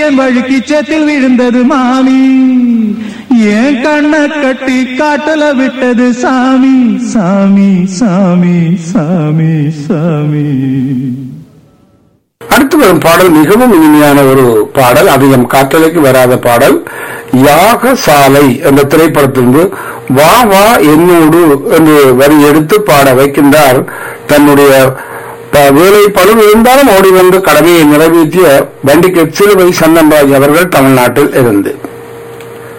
மனுஷன் வழுக்கி சேத்தில் விழுந்தது மாமி ஏன் கண்ண கட்டி காட்டுல விட்டது சாமி சாமி சாமி சாமி சாமி அடுத்து வரும் பாடல் மிகவும் இனிமையான ஒரு பாடல் அதிகம் காற்றலைக்கு வராத பாடல் யாகசாலை என்ற திரைப்படத்திலிருந்து வா வா என்னோடு என்று வரி எடுத்து பாட வைக்கின்றார் தன்னுடைய ப- வேலை பழு இருந்தாலும் ஓடி வந்து கடமையை நிறைவேற்றிய வண்டிக்கு சிலுவை சன்னம்ராஜ் அவர்கள் தமிழ்நாட்டில் இருந்து